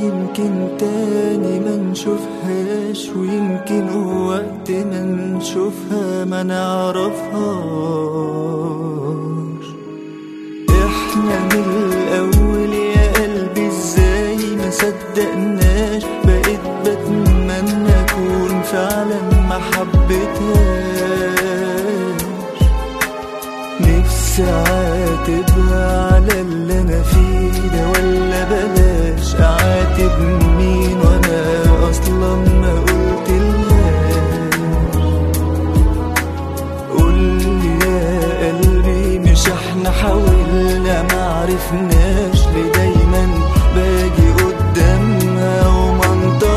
يمكن تاني ما نشوفهاش ويمكن وقت ما نشوفها ما نعرفهاش احنا من الاول يا قلبي ازاي ما صدقناش بقيت بتمنى اكون فعلا ما حبيتهاش نفسي اعاتبها على اللي انا فيه ده ولا بلاش اعاتب مين وانا اصلا ما قلتلهاش قولي يا قلبي مش احنا حاولنا معرفناش ليه دايما باجي قدامها وما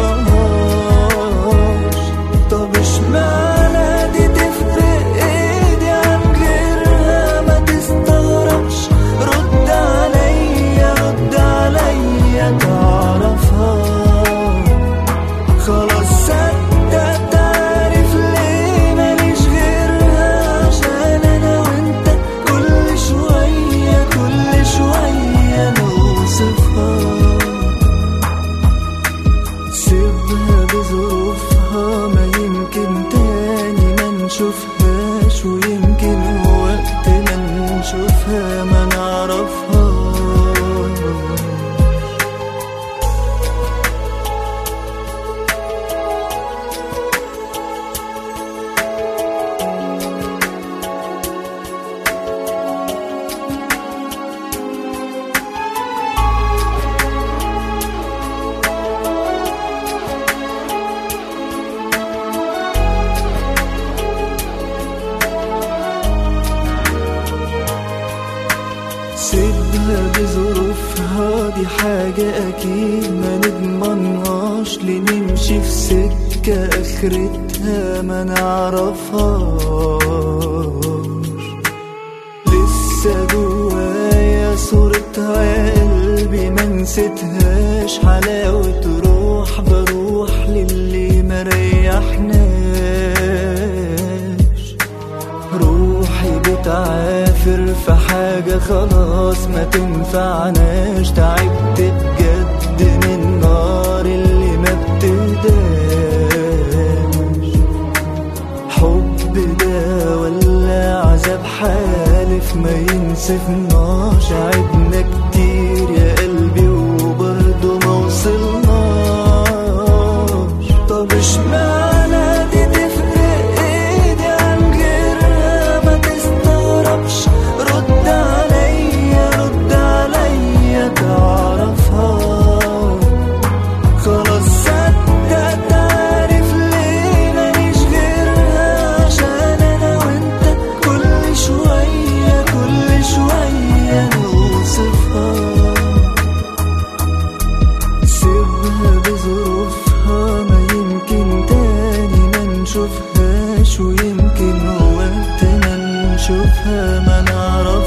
انطقهاش طب اشمعنى دي تفرق ايدي عن غيرها ما تستغربش رد عليا رد عليا تعرفها خلاص صدقت عارف ليه ماليش غيرها عشان انا وانت كل شوية كل شوية نوصفها سيبها بظروفها ما يمكن تاني ما نشوفهاش ويمكن وقت ما نشوفها ما نعرفهاش سيبها بظروفها دي حاجة أكيد ما نضمنهاش لنمشي في سكة آخرتها ما نعرفهاش لسه جوايا صورتها يا قلبي ما نسيتهاش حلاوة روح بروح للي ما ريحناش روحي بتعافر في حاجة خلاص ما تنفعناش تعبت بجد من النار اللي ما بتهداش حب ده ولا عذاب حالف ما ينسفناش عدنا كتير يا قلبي وبرضه ما وصلناش طب اشمعنى دي تفرق ايدي عن غيرها ما تستغربش رد عليا رد عليا تعرفها خلاص صدقت عارف ليه ماليش غيرها عشان انا وانت كل شوية كل شوية نوصفها سيبها بظروفها ما يمكن تاني ما نشوفهاش ويمكن وقت ما نشوفها ما نعرفهاش